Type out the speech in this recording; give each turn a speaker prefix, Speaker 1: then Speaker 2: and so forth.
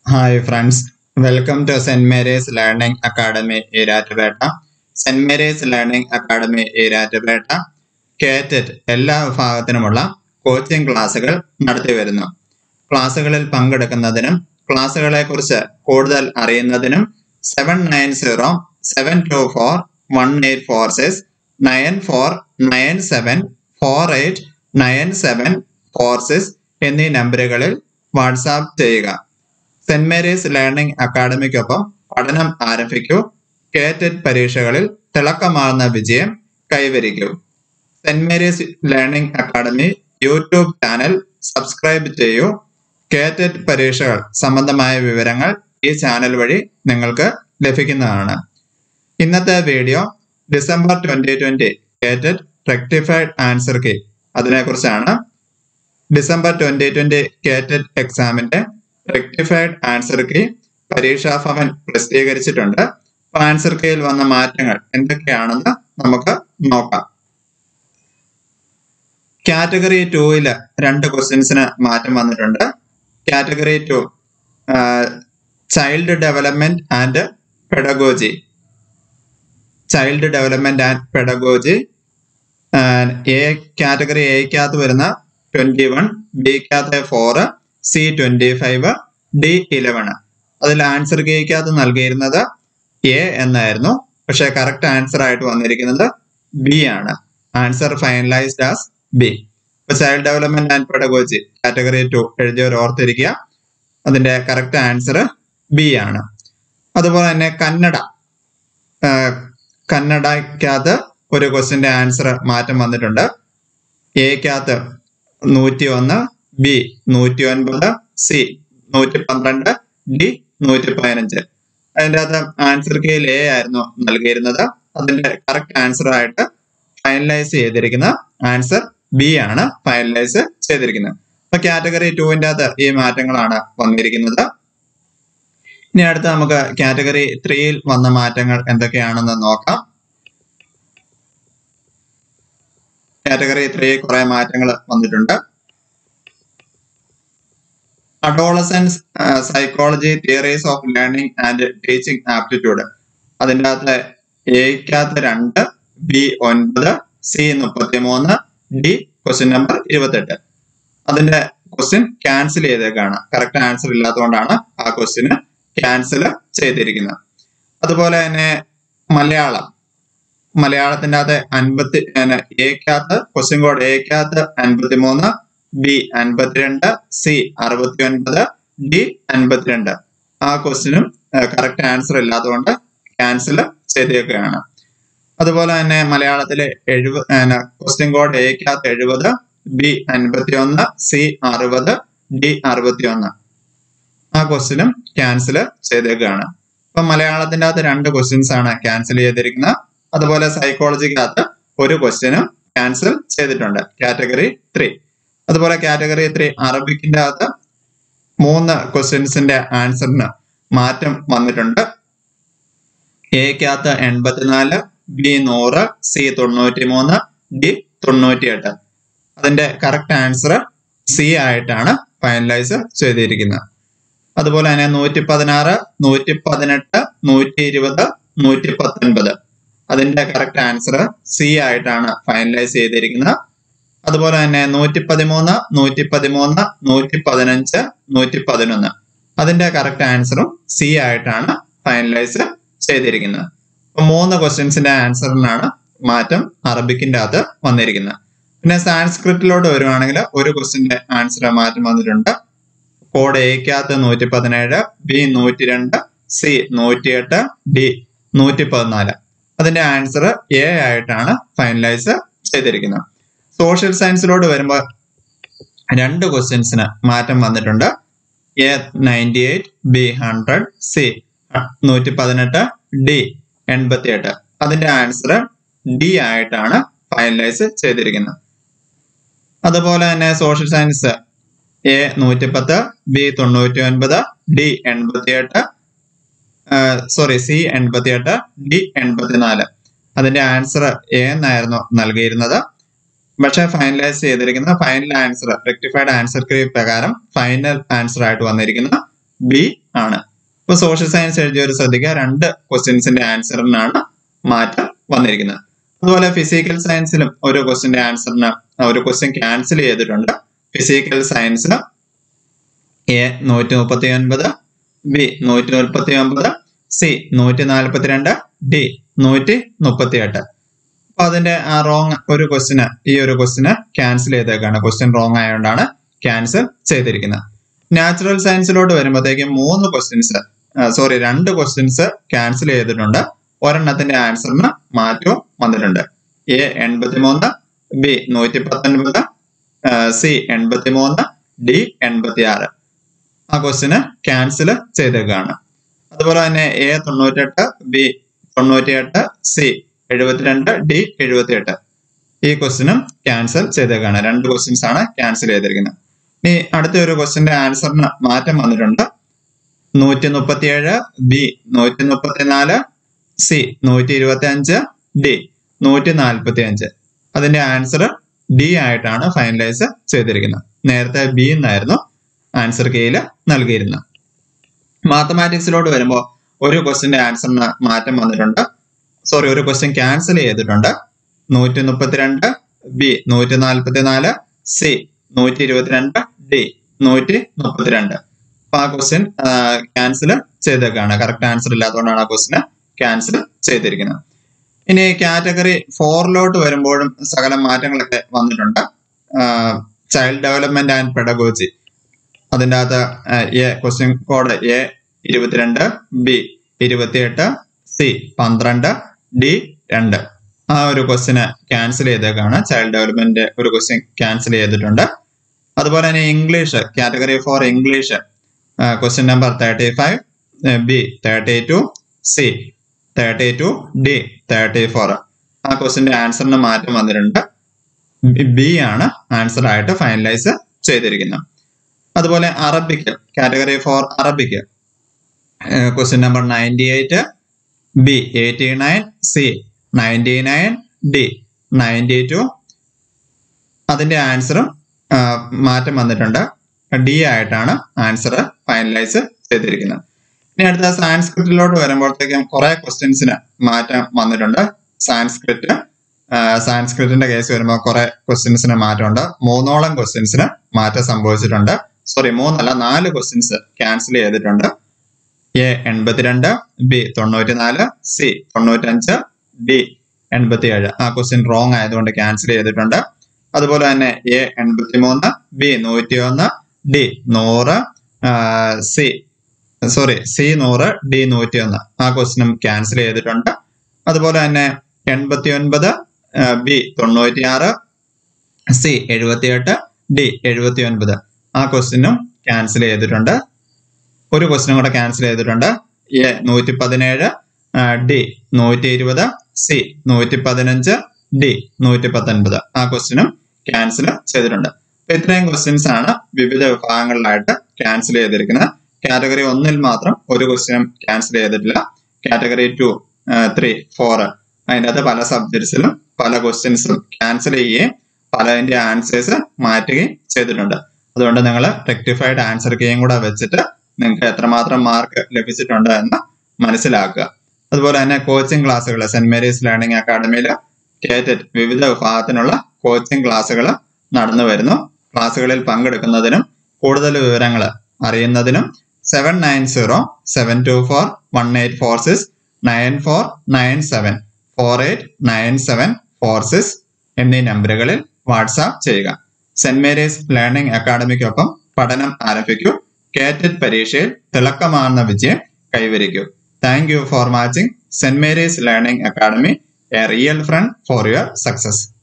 Speaker 1: hi friends welcome to Saint Mary's learning academy Erattupetta Saint Mary's learning academy Erattupetta KTET എല്ലാ വിഭാഗത്തിനുമുള്ള coaching ക്ലാസുകൾ നടത്തി വരുന്നു ക്ലാസുകളിൽ പങ്കെടുക്കുന്നതിനും ക്ലാസുകളെ കുറിച്ച് കൂടുതൽ അറിയുന്നതിനും seven nine zero seven two four one eight four six nine four nine seven four eight nine seven four six എന്നീ നമ്പറുകളിൽ വാട്സാപ്പ് ചെയ്യുക സെന്റ് മേരീസ് ലേണിംഗ് അക്കാഡമിക്കൊപ്പം പഠനം ആരംഭിക്കൂ കേറ്റഡ് പരീക്ഷകളിൽ തിളക്കമാർന്ന വിജയം കൈവരിക്കൂ Saint Mary's learning academy YouTube channel subscribe ചെയ്യൂ കേറ്റഡ് പരീക്ഷകൾ സംബന്ധമായ വിവരങ്ങൾ ഈ ചാനൽ വഴി നിങ്ങൾക്ക് ലഭിക്കുന്നതാണ് ഇന്നത്തെ video December twenty twenty KTET rectified answer key അതിനെക്കുറിച്ചാണ് ഡിസംബർ ട്വന്റി ട്വന്റി കേറ്റഡ് എക്സാമിന്റെ റെക്ടിഫൈഡ് ആൻസർ കീ പരീക്ഷാ ഭവൻ പ്രസിദ്ധീകരിച്ചിട്ടുണ്ട് അപ്പൊ ആൻസർ കീയിൽ വന്ന മാറ്റങ്ങൾ എന്തൊക്കെയാണെന്ന് നമുക്ക് നോക്കാം കാറ്റഗറി ടൂവില് രണ്ട് ക്വസ്റ്റ്യൻസിന് മാറ്റം വന്നിട്ടുണ്ട് category two child development and pedagogy child development and pedagogy A category എക്കകത്ത് വരുന്ന ട്വന്റി വൺ ബിക്കകത്ത് four C twenty five D eleven അതിൽ ആൻസർ കെയ്ക്കകത്ത് നൽകിയിരുന്നത് എ എന്നായിരുന്നു പക്ഷെ കറക്റ്റ് ആൻസർ ആയിട്ട് വന്നിരിക്കുന്നത് ബി ആണ് ആൻസർ ഫൈനലൈസ്ഡ് ആസ് ബി ഇപ്പൊ child development and pedagogy category two എഴുതിയവർ ഓർത്തിരിക്കുക അതിന്റെ കറക്റ്റ് ആൻസർ ബി ആണ് അതുപോലെ തന്നെ കന്നഡ കന്നഡയ്ക്കകത്ത് ഒരു ക്വസ്റ്റിന്റെ ആൻസർ മാറ്റം വന്നിട്ടുണ്ട് എക്കകത്ത് നൂറ്റി ഒന്ന് ബി നൂറ്റി ഒൻപത് സി നൂറ്റി പന്ത്രണ്ട് ഡി നൂറ്റി പതിനഞ്ച് അതിൻ്റെ അകത്ത് ആൻസർ കെയിൽ എ ആയിരുന്നു നൽകിയിരുന്നത് അതിന്റെ കറക്റ്റ് ആൻസർ ആയിട്ട് ഫൈനലൈസ് ചെയ്തിരിക്കുന്ന ആൻസർ ബി ആണ് ഫൈനലൈസ് ചെയ്തിരിക്കുന്നത് അപ്പൊ കാറ്റഗറി ടുവിന്റെ അകത്ത് ഈ മാറ്റങ്ങളാണ് വന്നിരിക്കുന്നത് ഇനി അടുത്ത് നമുക്ക് കാറ്റഗറി ത്രീയിൽ വന്ന മാറ്റങ്ങൾ എന്തൊക്കെയാണെന്ന് നോക്കാം കാറ്റഗറി ത്രീ കുറെ മാറ്റങ്ങൾ വന്നിട്ടുണ്ട് adolescence psychology theories of learning and teaching aptitude അതിൻ്റെ അകത്ത് എക്കകത്ത് രണ്ട് ബി ഒൻപത് സി മുപ്പത്തി മൂന്ന് ഡി ക്വസ്റ്റ്യൻ നമ്പർ ഇരുപത്തെട്ട് അതിന്റെ ക്വസ്റ്റ്യൻ ക്യാൻസൽ ചെയ്തേക്കാണ് കറക്റ്റ് ആൻസർ ഇല്ലാത്തതുകൊണ്ടാണ് ആ ക്വസ്റ്റ്യന് ക്യാൻസൽ ചെയ്തിരിക്കുന്നത് അതുപോലെ തന്നെ മലയാളം മലയാളത്തിന്റെ അകത്ത് അൻപത്തി എക്കകത്ത് ക്വസ്റ്റ്യൻ കോഡ് എക്കകത്ത് അൻപത്തി മൂന്ന് ബി അൻപത്തിരണ്ട് സി അറുപത്തി ഒൻപത് ഡി അൻപത്തിരണ്ട് ആ ക്വസ്റ്റിനും കറക്റ്റ് ആൻസർ ഇല്ലാത്തതുകൊണ്ട് ക്യാൻസൽ ചെയ്തേക്കുകയാണ് അതുപോലെ തന്നെ മലയാളത്തിലെ എഴുപത് ക്വസ്റ്റ്യൻ കോഡ് എക്കകത്ത് എഴുപത് ബി അൻപത്തി ഒന്ന് സി അറുപത് ഡി അറുപത്തി ഒന്ന് ആ ക്വസ്റ്റിനും ക്യാൻസൽ ചെയ്തേക്കുകയാണ് അപ്പൊ മലയാളത്തിന്റെ അകത്ത് രണ്ട് ക്വസ്റ്റ്യൻസ് ആണ് ക്യാൻസൽ ചെയ്തിരിക്കുന്നത് അതുപോലെ സൈക്കോളജിക്കകത്ത് ഒരു ക്വസ്റ്റ്യനും ക്യാൻസൽ ചെയ്തിട്ടുണ്ട് കാറ്റഗറി ത്രീ അതുപോലെ കാറ്റഗറി ത്രീ അറബിക്കിന്റെ അകത്ത് മൂന്ന് ക്വസ്റ്റ്യൻസിന്റെ ആൻസറിന് മാറ്റം വന്നിട്ടുണ്ട് എക്കകത്ത് എൺപത്തിനാല് ബി നൂറ് സി തൊണ്ണൂറ്റി മൂന്ന് ഡി തൊണ്ണൂറ്റിയെട്ട് അതിന്റെ കറക്റ്റ് ആൻസർ സി ആയിട്ടാണ് ഫൈനലൈസ് ചെയ്തിരിക്കുന്നത് അതുപോലെ തന്നെ നൂറ്റി പതിനാറ് നൂറ്റി പതിനെട്ട് നൂറ്റി ഇരുപത് നൂറ്റി പത്തൊൻപത് അതിന്റെ കറക്റ്റ് ആൻസർ സി ആയിട്ടാണ് ഫൈനലൈസ് ചെയ്തിരിക്കുന്നത് അതുപോലെ തന്നെ നൂറ്റി പതിമൂന്ന് നൂറ്റി പതിമൂന്ന് നൂറ്റി പതിനഞ്ച് നൂറ്റി പതിനൊന്ന് അതിന്റെ കറക്റ്റ് ആൻസറും സി ആയിട്ടാണ് ഫൈനലൈസ് ചെയ്തിരിക്കുന്നത് അപ്പൊ മൂന്ന് ക്വസ്റ്റ്യൻസിന്റെ ആൻസറിനാണ് മാറ്റം അറബിക്കിന്റെ അകത്ത് വന്നിരിക്കുന്നത് പിന്നെ സാൻസ്ക്രിറ്റിലോട്ട് വരുവാണെങ്കിൽ ഒരു ക്വസ്റ്റ്യന്റെ ആൻസർ മാറ്റം വന്നിട്ടുണ്ട് കോഡ് എക്കകത്ത് നൂറ്റി പതിനേഴ് ബി നൂറ്റി രണ്ട് സി നൂറ്റിയെട്ട് ഡി നൂറ്റി പതിനാല് അതിന്റെ ആൻസർ എ ആയിട്ടാണ് ഫൈനലൈസ് ചെയ്തിരിക്കുന്നത് സോഷ്യൽ സയൻസിലോട്ട് വരുമ്പോൾ രണ്ട് ക്വസ്റ്റ്യൻസിന് മാറ്റം വന്നിട്ടുണ്ട് A ninety eight B hundred C നൂറ്റി പതിനെട്ട് ഡി എൺപത്തി എട്ട് അതിന്റെ ആൻസർ ഡി ആയിട്ടാണ് ഫൈനലൈസ് ചെയ്തിരിക്കുന്നത് അതുപോലെ തന്നെ സോഷ്യൽ സയൻസ് എ നൂറ്റിപ്പത്ത് ബി തൊണ്ണൂറ്റി ഒൻപത് ഡി എൺപത്തി എട്ട് സോറി സി എൺപത്തി എട്ട് ഡി എൺപത്തിനാല് അതിന്റെ ആൻസർ എ എന്നായിരുന്നു നൽകിയിരുന്നത് പക്ഷെ ഫൈനലൈസ് ചെയ്തിരിക്കുന്ന final answer rectified answer key പ്രകാരം ഫൈനൽ ആൻസർ ആയിട്ട് വന്നിരിക്കുന്ന ബി ആണ് ഇപ്പൊ സോഷ്യൽ സയൻസ് എഴുതിയവർ ശ്രദ്ധിക്കുക രണ്ട് ക്വസ്റ്റ്യൻസിന്റെ ആൻസറിനാണ് മാറ്റം വന്നിരിക്കുന്നത് അതുപോലെ ഫിസിക്കൽ സയൻസിലും ഒരു ക്വസ്റ്റ്യന്റെ ആൻസറിന് ഒരു ക്വസ്റ്റ്യൻ ക്യാൻസൽ ചെയ്തിട്ടുണ്ട് ഫിസിക്കൽ സയൻസിൽ എ നൂറ്റി മുപ്പത്തി ഒൻപത് ബി നൂറ്റി മുപ്പത്തി ഒമ്പത് സി നൂറ്റി നാൽപ്പത്തിരണ്ട് ഡി നൂറ്റി മുപ്പത്തി എട്ട് അപ്പൊ അതിന്റെ ആ റോങ് ഒരു ക്വസ്റ്റിന് ഈ ഒരു ക്വസ്റ്റിന് ക്യാൻസൽ ചെയ്തേക്കാണ് ക്വസ്റ്റ്യൻ റോങ് ആയതുകൊണ്ടാണ് ക്യാൻസൽ ചെയ്തിരിക്കുന്നത് നാച്ചുറൽ സയൻസിലോട്ട് വരുമ്പോഴത്തേക്കും മൂന്ന് ക്വസ്റ്റ്യൻസ് സോറി രണ്ട് ക്വസ്റ്റ്യൻസ് ക്യാൻസൽ ചെയ്തിട്ടുണ്ട് ഒരെണ്ണത്തിന്റെ ആൻസറിന് മാറ്റവും വന്നിട്ടുണ്ട് എ എൺപത്തിമൂന്ന് ബി നൂറ്റി പത്തൊൻപത് സി എൺപത്തിമൂന്ന് ഡി എൺപത്തി ആറ് ആ ക്വസ്റ്റിന് ക്യാൻസൽ ചെയ്തേക്കാണ് അതുപോലെ തന്നെ എ തൊണ്ണൂറ്റെട്ട് ബി തൊണ്ണൂറ്റിയെട്ട് സി എഴുപത്തിരണ്ട് ഡി എഴുപത്തിയെട്ട് ഈ ക്വസ്റ്റിനും ക്യാൻസൽ ചെയ്തേക്കാണ് രണ്ട് ക്വസ്റ്റ്യൻസ് ആണ് ക്യാൻസൽ ചെയ്തിരിക്കുന്നത് ഇനി അടുത്ത ഒരു ക്വസ്റ്റിന്റെ ആൻസറിന് മാറ്റം വന്നിട്ടുണ്ട് നൂറ്റി മുപ്പത്തിയേഴ് ബി നൂറ്റി മുപ്പത്തിനാല് സി നൂറ്റി ഇരുപത്തി അഞ്ച് ഡി നൂറ്റി നാൽപ്പത്തി അഞ്ച് അതിന്റെ ആൻസർ ഡി ആയിട്ടാണ് ഫൈനലൈസ് ചെയ്തിരിക്കുന്നത് നേരത്തെ ബി എന്നായിരുന്നു ആൻസർ കെയിൽ നൽകിയിരുന്നത് മാത്തമാറ്റിക്സിലോട്ട് വരുമ്പോൾ ഒരു ക്വസ്റ്റിന്റെ ആൻസറിന് മാറ്റം വന്നിട്ടുണ്ട് സോറി ഒരു ക്വസ്റ്റ്യൻ ക്യാൻസൽ ചെയ്തിട്ടുണ്ട് നൂറ്റി മുപ്പത്തിരണ്ട് ബി നൂറ്റി നാൽപ്പത്തി നാല് സി നൂറ്റി ഇരുപത്തിരണ്ട് ഡി നൂറ്റി മുപ്പത്തിരണ്ട് അപ്പൊ ആ ക്വസ്റ്റ്യൻ ക്യാൻസൽ ചെയ്തേക്കാണ് കറക്റ്റ് ആൻസർ ഇല്ലാത്തതുകൊണ്ടാണ് ആ ക്വസ്റ്റിന് ക്യാൻസൽ ചെയ്തിരിക്കുന്നത് ഇനി കാറ്റഗറി ഫോറിലോട്ട് വരുമ്പോഴും സകല മാറ്റങ്ങളൊക്കെ വന്നിട്ടുണ്ട് ചൈൽഡ് ഡെവലപ്മെന്റ് ആൻഡ് പെഡഗോജി അതിൻ്റെ അകത്ത് എ ക്വസ്റ്റ്യൻ കോഡ് എ ഇരുപത്തിരണ്ട് ബി ഇരുപത്തിയെട്ട് സി പന്ത്രണ്ട് ഡി രണ്ട് ആ ഒരു ക്വസ്റ്റിന് ക്യാൻസൽ ചെയ്തേക്കാണ് ചൈൽഡ് ഡെവലപ്മെന്റ് ഒരു ക്വസ്റ്റ്യൻ ക്യാൻസൽ ചെയ്തിട്ടുണ്ട് അതുപോലെ തന്നെ English category four English question number thirty five B thirty two C thirty two D thirty four ആ ക്വസ്റ്റിന്റെ ആൻസറിന് മാറ്റം വന്നിട്ടുണ്ട് ബി ആണ് ആൻസർ ആയിട്ട് ഫൈനലൈസ് ചെയ്തിരിക്കുന്നത് അതുപോലെ Arabic category four Arabic question number ninety eight B eighty nine C ninety nine D ninety two അതിന്റെ ആൻസറും മാറ്റം വന്നിട്ടുണ്ട് ഡി ആയിട്ടാണ് ആൻസർ ഫൈനലൈസ് ചെയ്തിരിക്കുന്നത് ഇനി അടുത്ത സാൻസ്ക്രിറ്റിലോട്ട് വരുമ്പോഴത്തേക്കും കുറെ ക്വസ്റ്റ്യൻസിന് മാറ്റം വന്നിട്ടുണ്ട് സാൻസ്ക്രിറ്റ് സാൻസ്ക്രിറ്റിന്റെ കേസ് വരുമ്പോൾ കുറെ ക്വസ്റ്റ്യൻസിന് മാറ്റമുണ്ട് മൂന്നോളം ക്വസ്റ്റ്യൻസിന് മാറ്റം സംഭവിച്ചിട്ടുണ്ട് സോറി മൂന്നല്ല നാല് ക്വസ്റ്റ്യൻസ് ക്യാൻസൽ ചെയ്തിട്ടുണ്ട് എ എൺപത്തിരണ്ട് ബി തൊണ്ണൂറ്റിനാല് സി തൊണ്ണൂറ്റഞ്ച് ഡി എൺപത്തിയേഴ് ആ ക്വസ്റ്റ്യൻ റോങ് ആയതുകൊണ്ട് ക്യാൻസൽ ചെയ്തിട്ടുണ്ട് അതുപോലെ തന്നെ എ എൺപത്തിമൂന്ന് ബി നൂറ്റിയൊന്ന് ഡി നൂറ് സി സോറി സി നൂറ് ഡി നൂറ്റിയൊന്ന് ആ ക്വസ്റ്റ്യനും ക്യാൻസൽ ചെയ്തിട്ടുണ്ട് അതുപോലെ തന്നെ എൺപത്തി ഒൻപത് ബി തൊണ്ണൂറ്റിയാറ് സി എഴുപത്തിയെട്ട് ഡി എഴുപത്തി ഒൻപത് ആ ക്വസ്റ്റ്യനും ക്യാൻസൽ ചെയ്തിട്ടുണ്ട് ഒരു ക്വസ്റ്റ്യനും കൂടെ ക്യാൻസൽ ചെയ്തിട്ടുണ്ട് എ നൂറ്റി പതിനേഴ് ഡി നൂറ്റി ഇരുപത് സി നൂറ്റി പതിനഞ്ച് ഡി നൂറ്റി പത്തൊൻപത് ആ ക്വസ്റ്റ്യനും ക്യാൻസൽ ചെയ്തിട്ടുണ്ട് അപ്പൊ ഇത്രയും ക്വസ്റ്റ്യൻസ് ആണ് വിവിധ വിഭാഗങ്ങളിലായിട്ട് ക്യാൻസൽ ചെയ്തിരിക്കുന്നത് കാറ്റഗറി ഒന്നിൽ മാത്രം ഒരു ക്വസ്റ്റ്യനും ക്യാൻസൽ ചെയ്തിട്ടില്ല കാറ്റഗറി ടു ത്രീ ഫോർ അതിൻ്റെ അകത്ത് പല സബ്ജക്ട്സിലും പല ക്വസ്റ്റ്യൻസും ക്യാൻസൽ ചെയ്യുകയും പലതിന്റെ ആൻസേഴ്സ് മാറ്റുകയും ചെയ്തിട്ടുണ്ട് അതുകൊണ്ട് നിങ്ങൾ റെക്ടിഫൈഡ് ആൻസർ കീയും കൂടെ വെച്ചിട്ട് നിങ്ങൾക്ക് എത്രമാത്രം മാർക്ക് ലഭിച്ചിട്ടുണ്ട് എന്ന് മനസ്സിലാക്കുക അതുപോലെ തന്നെ കോച്ചിങ് ക്ലാസ്സുകൾ സെന്റ് മേരീസ് ലേണിംഗ് അക്കാഡമിയിൽ കേറ്ററ്റ് വിവിധ വിഭാഗത്തിനുള്ള കോച്ചിങ് ക്ലാസ്സുകൾ നടന്നു വരുന്നു ക്ലാസ്സുകളിൽ പങ്കെടുക്കുന്നതിനും കൂടുതൽ വിവരങ്ങൾ അറിയുന്നതിനും seven nine zero seven two four one eight four six nine four nine seven four eight nine seven four six എന്നീ നമ്പറുകളിൽ വാട്സാപ്പ് ചെയ്യുക സെന്റ് മേരീസ് ലേണിംഗ് അക്കാഡമിക്കൊപ്പം പഠനം ആരംഭിക്കൂ കേറ്ററ്റ് പരീക്ഷയിൽ തിളക്കമാർന്ന വിജയം കൈവരിക്കൂ thank you for watching Saint Mary's learning academy a real friend for your success